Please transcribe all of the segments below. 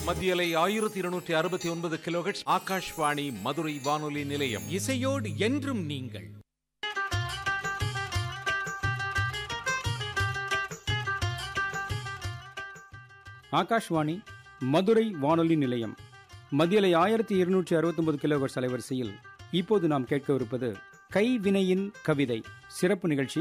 மத்தியலை ஆயிரத்தி இருநூற்றி அறுபத்தி ஒன்பது கிலோஹெட்ஸ் ஆகாஷ்வாணி மதுரை வானொலி நிலையம் இசையோடு என்றும் நீங்கள் ஆகாஷ்வாணி மதுரை வானொலி நிலையம் மதியலை ஆயிரத்தி இருநூற்றி அறுபத்தொன்பது கிலோகர்ஸ் அலைவரிசையில் இப்போது நாம் கேட்கவிருப்பது கைவினையின் கவிதை சிறப்பு நிகழ்ச்சி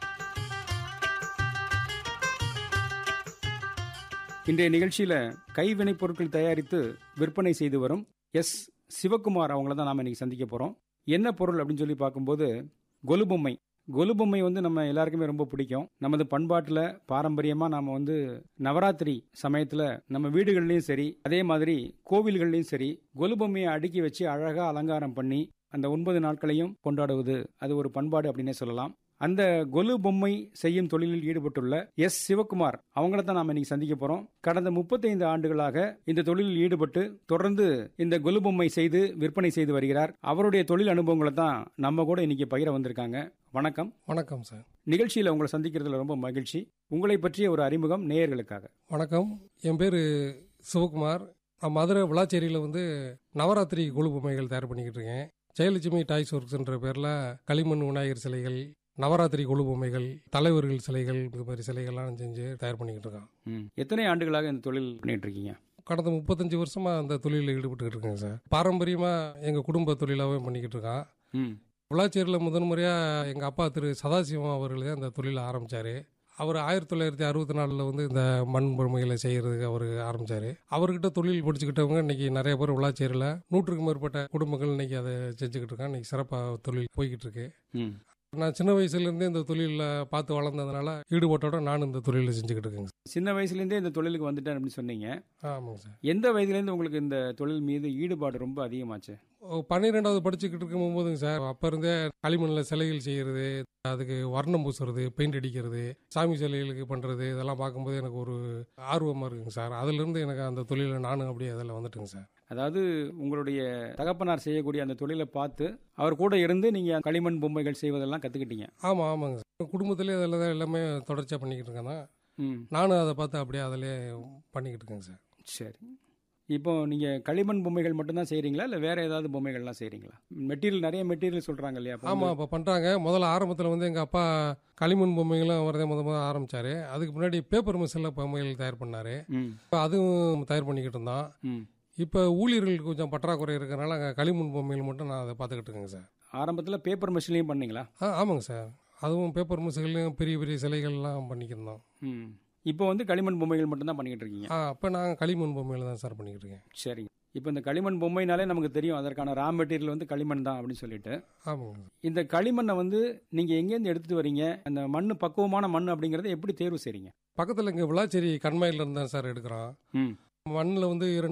இன்றைய நிகழ்ச்சியில் கைவினைப் பொருட்கள் தயாரித்து விற்பனை செய்து வரும் எஸ் சிவகுமார் அவங்கள தான் நாம் இன்னைக்கு சந்திக்க போகிறோம் என்ன பொருள் அப்படின்னு சொல்லி பார்க்கும்போது கொலு பொம்மை கொலு பொம்மை வந்து நம்ம எல்லாருக்குமே ரொம்ப பிடிக்கும் நமது பண்பாட்டில் பாரம்பரியமாக நாம் வந்து நவராத்திரி சமயத்தில் நம்ம வீடுகள்லையும் சரி அதே மாதிரி கோவில்கள்லையும் சரி கொலு பொம்மையை அடுக்கி வச்சு அழகாக அலங்காரம் பண்ணி அந்த ஒன்பது நாட்களையும் கொண்டாடுவது அது ஒரு பண்பாடு அப்படின்னே சொல்லலாம் அந்த கொலு பொம்மை செய்யும் தொழிலில் ஈடுபட்டுள்ள எஸ் சிவகுமார் அவங்கள தான் நாம இன்னைக்கு சந்திக்க போறோம் கடந்த முப்பத்தைந்து ஆண்டுகளாக இந்த தொழிலில் ஈடுபட்டு தொடர்ந்து இந்த கொலு பொம்மை செய்து விற்பனை செய்து வருகிறார் அவருடைய தொழில் அனுபவங்களை தான் நம்ம கூட இன்னைக்கு பகிர வந்திருக்காங்க வணக்கம் வணக்கம் சார் நிகழ்ச்சியில் உங்களை சந்திக்கிறதுல ரொம்ப மகிழ்ச்சி உங்களை பற்றிய ஒரு அறிமுகம் நேயர்களுக்காக வணக்கம் என் பேர் சிவகுமார் நான் மதுரை விளாச்சேரியில் வந்து நவராத்திரி கொலு பொம்மைகள் தயார் பண்ணிக்கிட்டு இருக்கேன் ஜெயலட்சுமி டாய்ஸ் ஒர்க்ஸ்ன்ற பேரில் களிமண் விநாயகர் சிலைகள் நவராத்திரி கொலு பொம்மைகள் தலைவர்கள் சிலைகள் இது மாதிரி சிலைகள்லாம் செஞ்சு தயார் பண்ணிக்கிட்டு இருக்கேன் ம். எத்தனை ஆண்டுகளாக இந்த தொழில் பண்ணிட்டு இருக்கீங்க கடந்த முப்பத்தஞ்சு வருஷமா அந்த தொழிலில் ஈடுபட்டுக்கிட்டு இருக்கேங்க சார் பாரம்பரியமாக எங்கள் குடும்ப தொழிலாகவே பண்ணிக்கிட்டு இருக்கோம் ம் விளாச்சேரியில் முதன் முறையாக எங்கள் அப்பா திரு சதாசிவம் அவர்கள் தான் அந்த தொழிலை ஆரம்பித்தார் அவர் ஆயிரத்தி தொள்ளாயிரத்தி அறுபத்தி நாலில் வந்து இந்த மண் பொம்மைகளை செய்கிறதுக்கு அவர் ஆரம்பித்தார் அவர்கிட்ட தொழில் படிச்சுக்கிட்டவங்க இன்னைக்கு நிறைய பேர் விளாச்சேரியில் நூற்றுக்கும் மேற்பட்ட குடும்பங்கள் இன்னைக்கு அதை செஞ்சுக்கிட்டு இருக்காங்க இன்னைக்கு சிறப்பாக தொழில் போய்கிட்டு இருக்கு ம் நான் சின்ன வயசுலேருந்தே இந்த தொழிலில் பார்த்து வளர்ந்ததுனால ஈடுபாட்டோட நானும் இந்த தொழிலை செஞ்சுக்கிட்டு இருக்கேங்க சார். சின்ன வயசுலேருந்தே இந்த தொழிலுக்கு வந்துட்டேன் அப்படின்னு சொன்னீங்க ஆமாங்க சார் எந்த வயதுலேருந்து உங்களுக்கு இந்த தொழில் மீது ஈடுபாடு ரொம்ப அதிகமாச்சு பன்னிரெண்டாவது படிச்சுக்கிட்டு இருக்கும் போதுங்க சார் அப்போ இருந்தே களிமண்ணில் சிலைகள் செய்கிறது அதுக்கு வர்ணம் பூசுறது பெயிண்ட் அடிக்கிறது சாமி சிலைகளுக்கு பண்ணுறது இதெல்லாம் பார்க்கும்போது எனக்கு ஒரு ஆர்வமாக இருக்குங்க சார் அதுலேருந்து எனக்கு அந்த தொழிலில் நானும் அப்படியே அதில் வந்துட்டுங்க சார் அதாவது உங்களுடைய தகப்பனார் செய்யக்கூடிய அந்த தொழிலை பார்த்து அவர் கூட இருந்து நீங்க களிமண் பொம்மைகள் செய்வதெல்லாம் கத்துக்கிட்டீங்க ஆமாம் ஆமாங்க சார் குடும்பத்திலே அதில் தான் எல்லாமே தொடர்ச்சியாக பண்ணிக்கிட்டு இருக்கேன் தான் ம் நானும் அதை பார்த்து அப்படியே அதிலே பண்ணிக்கிட்டு இருக்கேங்க சார் சரி இப்போ நீங்க களிமண் பொம்மைகள் மட்டும்தான் செய்றீங்களா இல்ல வேற ஏதாவது பொம்மைகள்லாம் செய்றீங்களா மெட்டீரியல் நிறைய மெட்டீரியல் சொல்றாங்க இல்லையா அப்ப ஆமாம் இப்போ பண்ணுறாங்க முதல்ல ஆரம்பத்தில் வந்து எங்கள் அப்பா களிமண் பொம்மைகளும் அவர் தான் முத முத ஆரம்பித்தார் அதுக்கு முன்னாடி பேப்பர் மிஷினில் பொம்மைகள் தயார் பண்ணார் ம் இப்போ அதுவும் தயார் பண்ணிக்கிட்டு இருந்தோம் ம் இப்போ ஊழியர்களுக்கு கொஞ்சம் பற்றாக்குறை இருக்கிறனால அங்கே களிமண் பொம்மைகள் மட்டும் நான் அதை பார்த்துக்கிட்டு இருக்கேங்க சார் ஆரம்பத்துல பேப்பர் மிஷின்லயும் பண்ணீங்களா ஆ ஆமாங்க சார் அதுவும் பேப்பர் மிஷின்லையும் பெரிய பெரிய சிலைகள்லாம் பண்ணிக்கிருந்தோம் ம் இப்போ வந்து களிமண் பொம்மைகள் மட்டும்தான் பண்ணிக்கிட்டு இருக்கீங்க ஆ அப்போ நான் களிமண் பொம்மையில் தான் சார் பண்ணிக்கிட்டு இருக்கேன் சரிங்க இப்போ இந்த களிமண் பொம்மைனாலே நமக்கு தெரியும் அதற்கான ரா மெட்டீரியல் வந்து களிமண் தான் அப்படின்னு சொல்லிட்டு ஆமாங்க சார் இந்த களிமண்ணை வந்து நீங்க எங்கேருந்து எடுத்துட்டு வரீங்க அந்த மண் பக்குவமான மண் அப்படிங்கறத எப்படி தேர்வு செய்றீங்க பக்கத்தில் இங்கே விளாச்சேரி கண்மாயில் இருந்தான் சார் எடுக்கிறோம் ம் மண்ணில் வந்து